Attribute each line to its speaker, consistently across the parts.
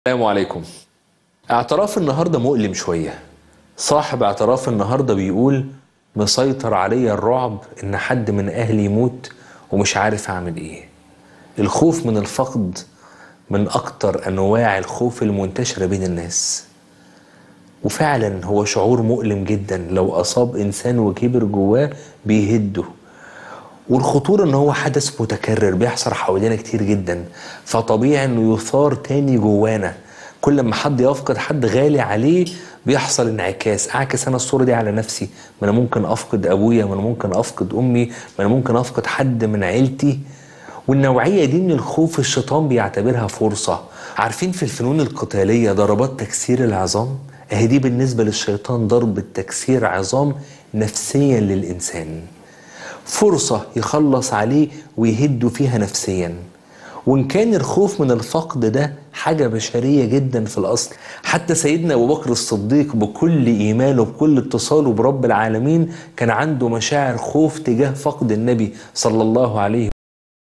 Speaker 1: السلام عليكم اعتراف النهارده مؤلم شوية صاحب اعتراف النهارده بيقول مسيطر عليا الرعب ان حد من اهلي يموت ومش عارف اعمل ايه الخوف من الفقد من اكتر انواع الخوف المنتشرة بين الناس وفعلا هو شعور مؤلم جدا لو اصاب انسان وكبر جواه بيهده والخطورة ان هو حدث متكرر بيحصل حوالينا كتير جدا فطبيعي انه يثار تاني جوانا كل ما حد يفقد حد غالي عليه بيحصل انعكاس اعكس انا الصورة دي على نفسي ما انا ممكن افقد ابويا ما انا ممكن افقد امي ما انا ممكن افقد حد من عيلتي والنوعية دي من الخوف الشيطان بيعتبرها فرصة عارفين في الفنون القتالية ضربات تكسير العظام اهي دي بالنسبة للشيطان ضربة تكسير عظام نفسيا للإنسان فرصة يخلص عليه ويهده فيها نفسيا وإن كان الخوف من الفقد ده حاجة بشرية جدا في الأصل حتى سيدنا أبو بكر الصديق بكل إيمانه بكل اتصاله برب العالمين كان عنده مشاعر خوف تجاه فقد النبي صلى الله عليه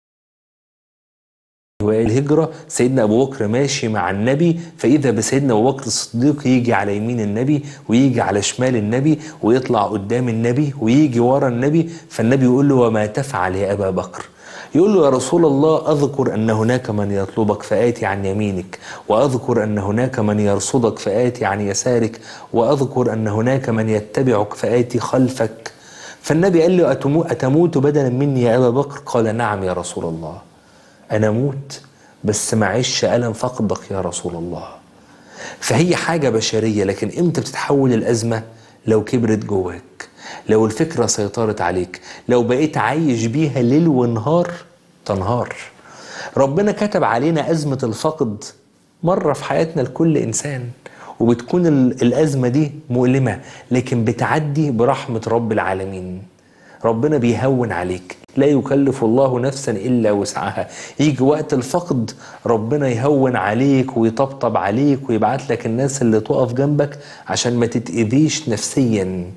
Speaker 1: الهجرة سيدنا أبو بكر ماشي مع النبي فإذا بسيدنا أبو بكر الصديق يجي على يمين النبي ويجي على شمال النبي ويطلع قدام النبي ويجي ورا النبي فالنبي يقول له وما تفعل يا أبا بكر يقول له يا رسول الله أذكر أن هناك من يطلبك فآتي عن يمينك وأذكر أن هناك من يرصدك فآتي عن يسارك وأذكر أن هناك من يتبعك فآتي خلفك فالنبي قال له أتموت بدلا مني يا أبا بكر قال نعم يا رسول الله أنا أموت بس معيش ألم فقدك يا رسول الله فهي حاجة بشرية لكن إمتى بتتحول الأزمة لو كبرت جواك لو الفكرة سيطرت عليك لو بقيت عايش بيها ليل ونهار تنهار ربنا كتب علينا أزمة الفقد مرة في حياتنا لكل إنسان وبتكون الأزمة دي مؤلمة لكن بتعدي برحمة رب العالمين ربنا بيهون عليك لا يكلف الله نفسا الا وسعها يجي وقت الفقد ربنا يهون عليك ويطبطب عليك ويبعت لك الناس اللي تقف جنبك عشان ما تتاذيش نفسيا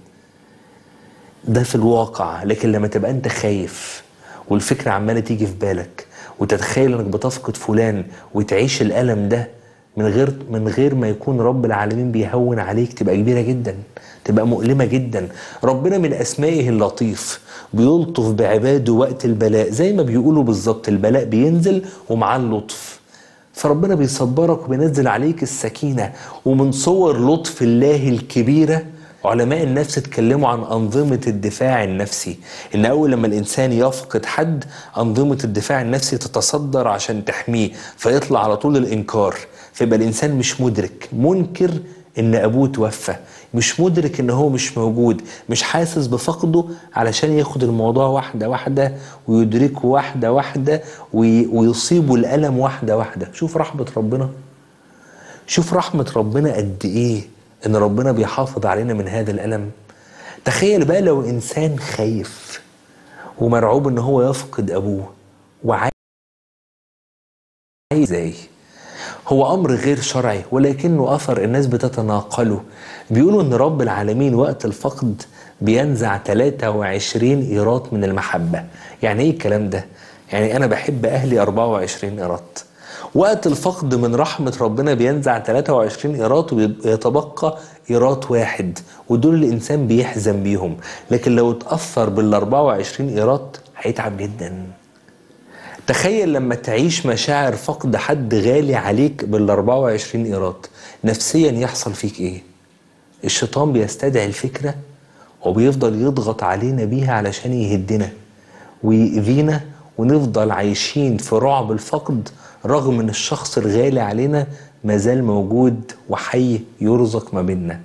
Speaker 1: ده في الواقع لكن لما تبقى انت خايف والفكره عماله تيجي في بالك وتتخيل انك بتفقد فلان وتعيش الالم ده من غير من غير ما يكون رب العالمين بيهون عليك تبقى كبيره جدا تبقى مؤلمه جدا ربنا من اسمائه اللطيف بيلطف بعباده وقت البلاء زي ما بيقولوا بالظبط البلاء بينزل ومعاه اللطف فربنا بيصبرك وبينزل عليك السكينه ومن صور لطف الله الكبيره علماء النفس اتكلموا عن أنظمة الدفاع النفسي إن أول لما الإنسان يفقد حد أنظمة الدفاع النفسي تتصدر عشان تحميه فيطلع على طول الإنكار فيبقى الإنسان مش مدرك منكر إن أبوه توفى مش مدرك إن هو مش موجود مش حاسس بفقده علشان ياخد الموضوع واحدة واحدة ويدركه واحدة واحدة ويصيبه الألم واحدة واحدة شوف رحمة ربنا شوف رحمة ربنا قد إيه ان ربنا بيحافظ علينا من هذا الالم تخيل بقى لو انسان خايف ومرعوب ان هو يفقد ابوه وعايز ازاي هو امر غير شرعي ولكنه اثر الناس بتتناقله بيقولوا ان رب العالمين وقت الفقد بينزع 23 ايرات من المحبه يعني ايه الكلام ده يعني انا بحب اهلي 24 ايرات وقت الفقد من رحمة ربنا بينزع 23 إيرات ويتبقى إيرات واحد ودول الإنسان بيحزن بيهم لكن لو اتأثر بال 24 إيرات هيتعب جدا تخيل لما تعيش مشاعر فقد حد غالي عليك بال 24 إيرات نفسيا يحصل فيك إيه؟ الشيطان بيستدعي الفكرة وبيفضل يضغط علينا بيها علشان يهدنا ويأذينا ونفضل عايشين في رعب الفقد رغم ان الشخص الغالي علينا مازال موجود وحي يرزق ما بيننا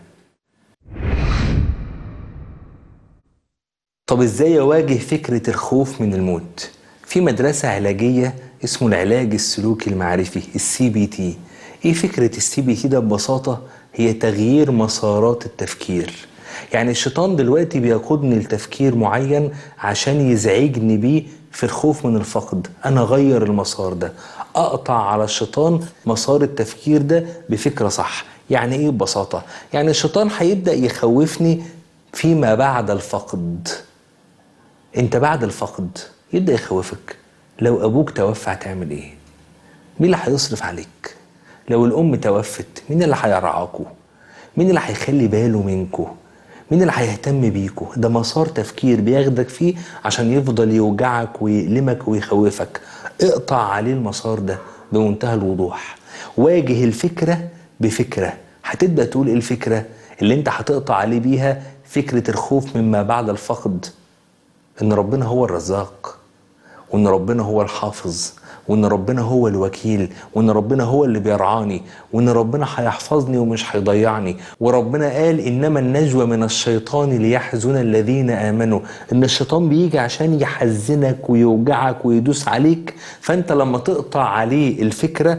Speaker 1: طب ازاي اواجه فكرة الخوف من الموت في مدرسة علاجية اسمه العلاج السلوكي المعرفي السي بي تي ايه فكرة السي بي تي ده ببساطة هي تغيير مسارات التفكير يعني الشيطان دلوقتي بيقودني لتفكير معين عشان يزعجني بيه في الخوف من الفقد انا اغير المسار ده اقطع على الشيطان مسار التفكير ده بفكره صح يعني ايه ببساطه يعني الشيطان هيبدا يخوفني فيما بعد الفقد انت بعد الفقد يبدا يخوفك لو ابوك توفى هتعمل ايه مين اللي هيصرف عليك لو الام توفت مين اللي هيرعاكوا مين اللي هيخلي باله منكوا مين اللي هيهتم بيكوا ده مسار تفكير بياخدك فيه عشان يفضل يوجعك ويألمك ويخوفك اقطع عليه المسار ده بمنتهى الوضوح واجه الفكرة بفكرة هتبدأ تقول ايه الفكرة اللي انت هتقطع عليه بيها فكرة الخوف مما بعد الفقد ان ربنا هو الرزاق وان ربنا هو الحافظ وان ربنا هو الوكيل وان ربنا هو اللي بيرعاني وان ربنا هيحفظني ومش هيضيعني وربنا قال انما النجوى من الشيطان ليحزن الذين امنوا ان الشيطان بيجي عشان يحزنك ويوجعك ويدوس عليك فانت لما تقطع عليه الفكره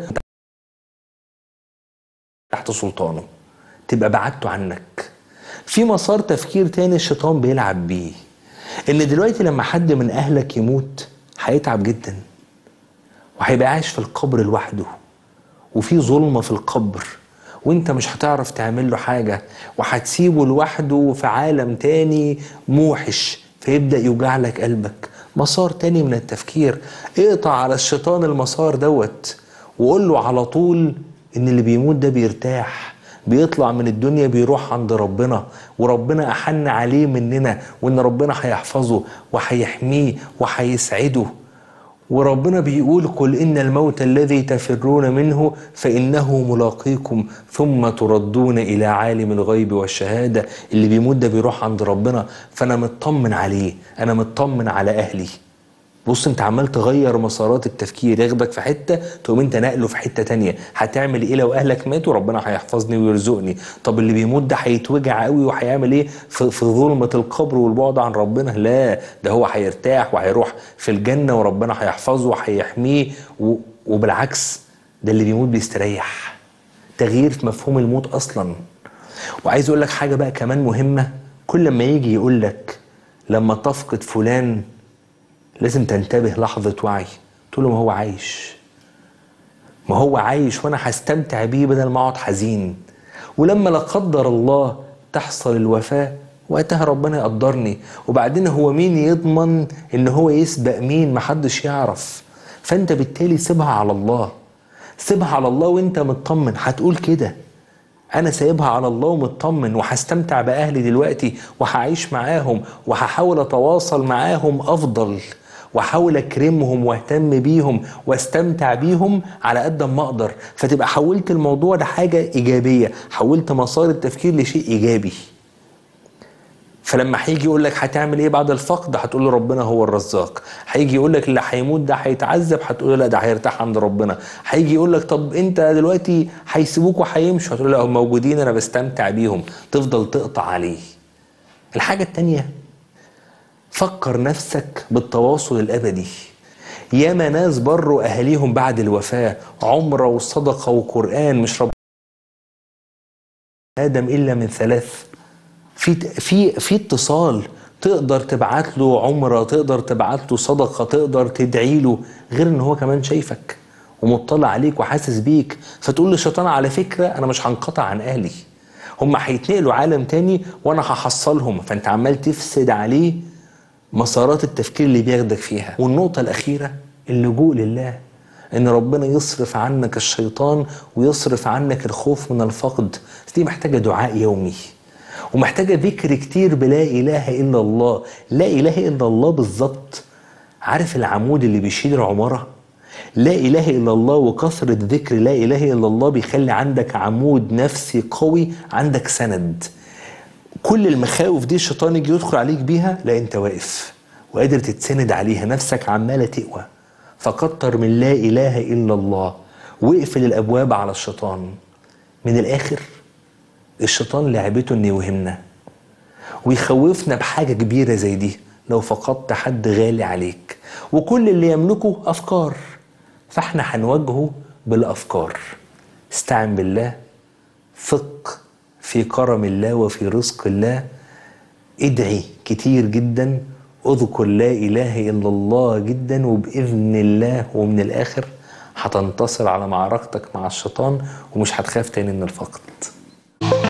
Speaker 1: تحت سلطانه تبقى بعدته عنك في مسار تفكير تاني الشيطان بيلعب بيه ان دلوقتي لما حد من اهلك يموت هيتعب جدا وهيبقى عايش في القبر لوحده وفي ظلمه في القبر وانت مش هتعرف تعمل له حاجه وهتسيبه لوحده في عالم تاني موحش فيبدا يوجع لك قلبك مسار تاني من التفكير اقطع على الشيطان المسار دوت وقول له على طول ان اللي بيموت ده بيرتاح بيطلع من الدنيا بيروح عند ربنا وربنا أحن عليه مننا وإن ربنا هيحفظه وهيحميه وهيسعده وربنا بيقول قل إن الموت الذي تفرون منه فإنه ملاقيكم ثم تردون إلى عالم الغيب والشهادة اللي بيموت ده بيروح عند ربنا فأنا مطمن عليه أنا مطمن على أهلي بص انت عمال تغير مسارات التفكير ياخدك في حته تقوم انت نقله في حته تانية هتعمل ايه لو اهلك ماتوا ربنا هيحفظني ويرزقني طب اللي بيموت ده هيتوجع قوي وهيعمل ايه في, في ظلمه القبر والبعد عن ربنا لا ده هو هيرتاح وهيروح في الجنه وربنا هيحفظه وهيحميه و- وبالعكس ده اللي بيموت بيستريح تغيير في مفهوم الموت اصلا وعايز اقول لك حاجه بقى كمان مهمه كل ما يجي يقول لك لما تفقد فلان لازم تنتبه لحظة وعي تقول له ما هو عايش ما هو عايش وانا هستمتع بيه بدل ما اقعد حزين ولما لا قدر الله تحصل الوفاة وقتها ربنا يقدرني وبعدين هو مين يضمن ان هو يسبق مين محدش يعرف فانت بالتالي سيبها على الله سيبها على الله وانت مطمن هتقول كده انا سايبها على الله ومطمن وهستمتع باهلي دلوقتي وهعيش معاهم وهحاول اتواصل معاهم افضل واحاول اكرمهم واهتم بيهم واستمتع بيهم على قد ما اقدر فتبقى حولت الموضوع لحاجه ايجابيه حولت مسار التفكير لشيء ايجابي فلما هيجي يقول لك هتعمل ايه بعد الفقد هتقول له ربنا هو الرزاق هيجي يقول لك اللي هيموت ده هيتعذب هتقول له لا ده هيرتاح عند ربنا هيجي يقول لك طب انت دلوقتي هيسيبوك وهيمشوا هتقول له لا هم موجودين انا بستمتع بيهم تفضل تقطع عليه الحاجه التانيه فكر نفسك بالتواصل الابدي ياما ناس بروا اهاليهم بعد الوفاه عمره وصدقه وقران مش رب ادم الا من ثلاث في في في اتصال تقدر تبعت له عمره تقدر تبعت له صدقه تقدر تدعي له غير ان هو كمان شايفك ومطلع عليك وحاسس بيك فتقول للشيطان على فكره انا مش هنقطع عن اهلي هم هيتنقلوا عالم تاني وانا هحصلهم فانت عمال تفسد عليه مسارات التفكير اللي بياخدك فيها والنقطه الاخيره اللجوء لله ان ربنا يصرف عنك الشيطان ويصرف عنك الخوف من الفقد دي محتاجه دعاء يومي ومحتاجه ذكر كتير بلا اله الا الله لا اله الا الله بالظبط عارف العمود اللي بيشيل العماره لا اله الا الله وكثره ذكر لا اله الا الله بيخلي عندك عمود نفسي قوي عندك سند كل المخاوف دي الشيطان يجي يدخل عليك بيها لا انت واقف وقادر تتسند عليها نفسك عماله تقوى فكتر من لا اله الا الله واقفل الابواب على الشيطان من الاخر الشيطان لعبته انه يوهمنا ويخوفنا بحاجه كبيره زي دي لو فقدت حد غالي عليك وكل اللي يملكه افكار فاحنا هنواجهه بالافكار استعن بالله ثق في كرم الله وفي رزق الله ادعي كتير جدا اذكر لا اله الا الله جدا وباذن الله ومن الاخر هتنتصر على معركتك مع الشيطان ومش هتخاف تاني من الفقد